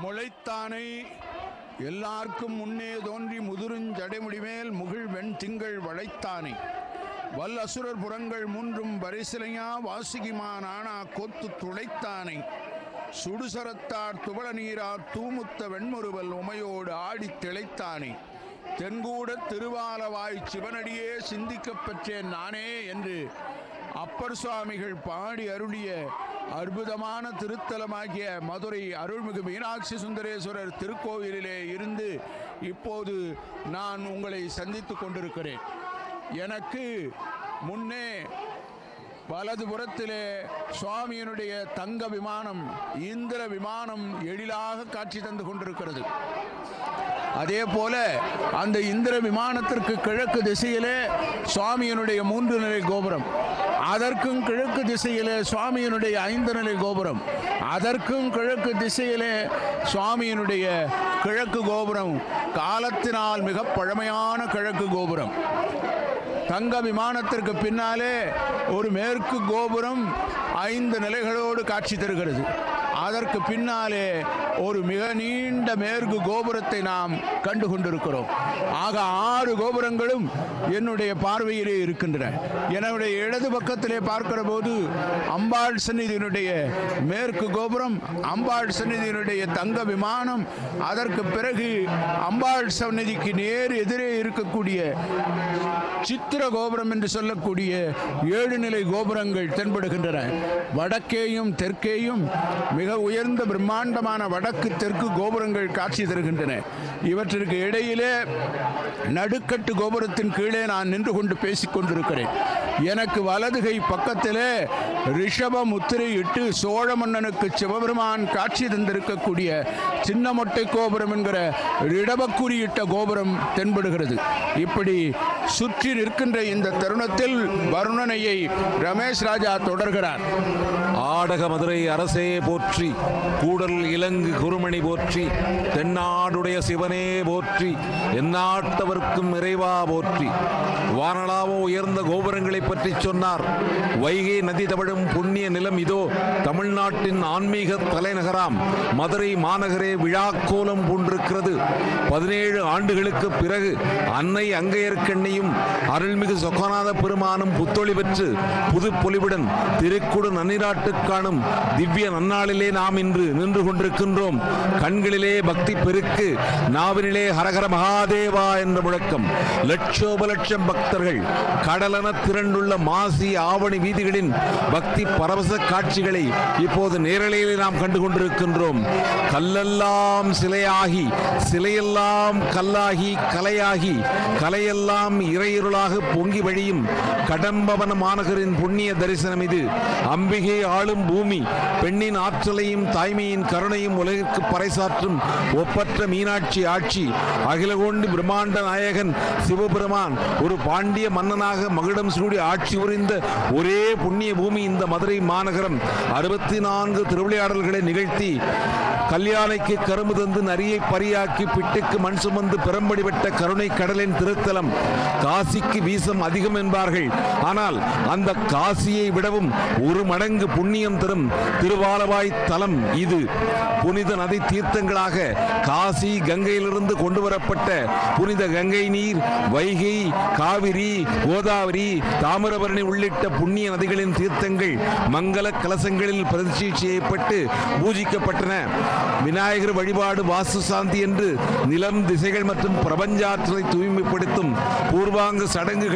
முளைத்தானை எல்லார்க்கும் முன்னே தோன்றி முதுருஞ்சடைமுடிமேல் முகில் வெண் திங்கள் வளைத்தானை வல் அசுரர் புறங்கள் மூன்றும் பரிசிலையா வாசுகிமான் ஆனா கொத்து துளைத்தானை சுடுசரத்தார் துவள நீரார் தூமுத்த வெண்முறுவல் உமையோடு ஆடித் திளைத்தானே தென்கூட திருவாலவாய் சிவனடியே சிந்திக்கப் பெற்றேன் நானே என்று அப்பர் சுவாமிகள் பாடி அருளிய அற்புதமான திருத்தலமாகிய மதுரை அருள்மிகு மீனாட்சி சுந்தரேஸ்வரர் திருக்கோவிலிலே இருந்து இப்போது நான் உங்களை சந்தித்துக் கொண்டிருக்கிறேன் எனக்கு முன்னே வலது புறத்திலே சுவாமியினுடைய தங்க விமானம் இந்திர விமானம் எழிலாக காட்சி தந்து கொண்டிருக்கிறது அதே போல அந்த இந்திர விமானத்திற்கு கிழக்கு திசையிலே சுவாமியினுடைய மூன்று நிலை கோபுரம் அதற்கும் கிழக்கு திசையிலே சுவாமியினுடைய ஐந்து நிலை கோபுரம் அதற்கும் கிழக்கு திசையிலே சுவாமியினுடைய கிழக்கு கோபுரம் காலத்தினால் மிக பழமையான கிழக்கு கோபுரம் தங்க விமானத்திற்கு பின்னாலே ஒரு மேற்கு கோபுரம் ஐந்து நிலைகளோடு காட்சி தருகிறது அதற்கு பின்னாலே ஒரு மிக நீண்ட மேற்கு கோபுரத்தை நாம் கண்டு கொண்டிருக்கிறோம் ஆக ஆறு கோபுரங்களும் என்னுடைய பார்வையிலே இருக்கின்றன என்னுடைய இடது பக்கத்திலே பார்க்கிற போது அம்பாள் சந்நிதியினுடைய மேற்கு கோபுரம் அம்பாள் சந்நிதியினுடைய தங்க விமானம் அதற்கு பிறகு அம்பாள் சந்நிதிக்கு நேர் எதிரே இருக்கக்கூடிய சித்திர கோபுரம் என்று சொல்லக்கூடிய ஏழு நிலை கோபுரங்கள் தென்படுகின்றன வடக்கேயும் தெற்கேயும் மிக உயர்ந்த பிரம்மாண்டமான வடக்கு தெற்கு கோபுரங்கள் காட்சி தருகின்றன இவற்றிற்கு இடையிலே நடுக்கட்டு கோபுரத்தின் கீழே நான் நின்று கொண்டு பேசிக் கொண்டிருக்கிறேன் எனக்கு வலதுகை பக்கத்திலே ரிஷப முத்திரை இட்டு சோழ மன்னனுக்கு சிவபெருமான் காட்சி தந்திருக்கக்கூடிய சின்ன மொட்டை கோபுரம் என்கிற இடபக்குறியிட்ட கோபுரம் தென்படுகிறது இப்படி சுற்றி நிற்கின்ற இந்த தருணத்தில் வருணனையை ரமேஷ் ராஜா தொடர்கிறார் ஆடக மதுரை அரசே போற்றி கூடல் இலங்கு குருமணி போற்றி தென்னாடுடைய சிவனே போற்றி எந்நாட்டவர்க்கும் இறைவா போற்றி வானளாவோ உயர்ந்த கோபுரங்களை பற்றி சொன்னார் வைகை நதி தவழும் புண்ணிய நிலம் இதோ தமிழ்நாட்டின் ஆன்மீக தலைநகராம் மதுரை மாநகரே விழாக்கோலம் பூண்டிருக்கிறது பதினேழு ஆண்டுகளுக்கு பிறகு அன்னை அங்கையர்க்கண்ணையும் அருள்மிகு சொக்கநாத பெருமானும் புத்தொளி பெற்று புது பொலிவுடன் திருக்குடு நன்னிராட்டு காணும் திவ்ய நன்னாளிலே நாம் இன்று நின்று கொண்டிருக்கின்றோம் கண்களிலே பக்தி பெருக்கு நாவினிலே ஹரஹர மகாதேவா என்ற முழக்கம் லட்சோப லட்சம் பக்தர்கள் கடலென திரண்டுள்ள மாசி ஆவணி வீதிகளின் பக்தி பரவச காட்சிகளை இப்போது நேரலையிலே நாம் கண்டு கொண்டிருக்கின்றோம் கல்லெல்லாம் சிலையாகி சிலையெல்லாம் கல்லாகி கலையாகி கலையெல்லாம் இறையிருளாக பொங்கி வழியும் கடம்பவன மாநகரின் புண்ணிய தரிசனம் இது அம்பிகை ஆளும் பூமி பெண்ணின் ஆற்றலையும் தாய்மையின் கருணையும் உலகிற்கு பறைசாற்றும் ஒப்பற்ற மீனாட்சி ஆட்சி அகிலகோண்டி பிரம்மாண்ட நாயகன் சிவபெருமான் ஒரு பாண்டிய மன்னனாக மகுடம் சூடி ஆட்சி புரிந்த ஒரே புண்ணிய பூமி இந்த மதுரை மாநகரம் அறுபத்தி நான்கு திருவிளையாடல்களை நிகழ்த்தி கல்யாணைக்கு கரும்பு தந்து நரியை பரியாக்கி பிட்டுக்கு மண் சுமந்து பெரும்படி விட்ட கருணை கடலின் திருத்தலம் காசிக்கு வீசம் அதிகம் என்பார்கள் ஆனால் அந்த காசியை விடவும் ஒரு மடங்கு புண்ணியம் தரும் திருவாலவாய் தலம் இது புனித நதி தீர்த்தங்களாக காசி கங்கையிலிருந்து கொண்டு வரப்பட்ட புனித கங்கை நீர் வைகை காவிரி கோதாவரி தாமிரபரணி உள்ளிட்ட புண்ணிய நதிகளின் தீர்த்தங்கள் மங்கள கலசங்களில் பிரதிஷ்டை செய்யப்பட்டு பூஜிக்கப்பட்டன விநாயகர் வழிபாடு வாஸ்து சாந்தி என்று நிலம் திசைகள் மற்றும் பிரபஞ்சாற்றலை தூய்மைப்படுத்தும் பூர்வாங்க சடங்குகள்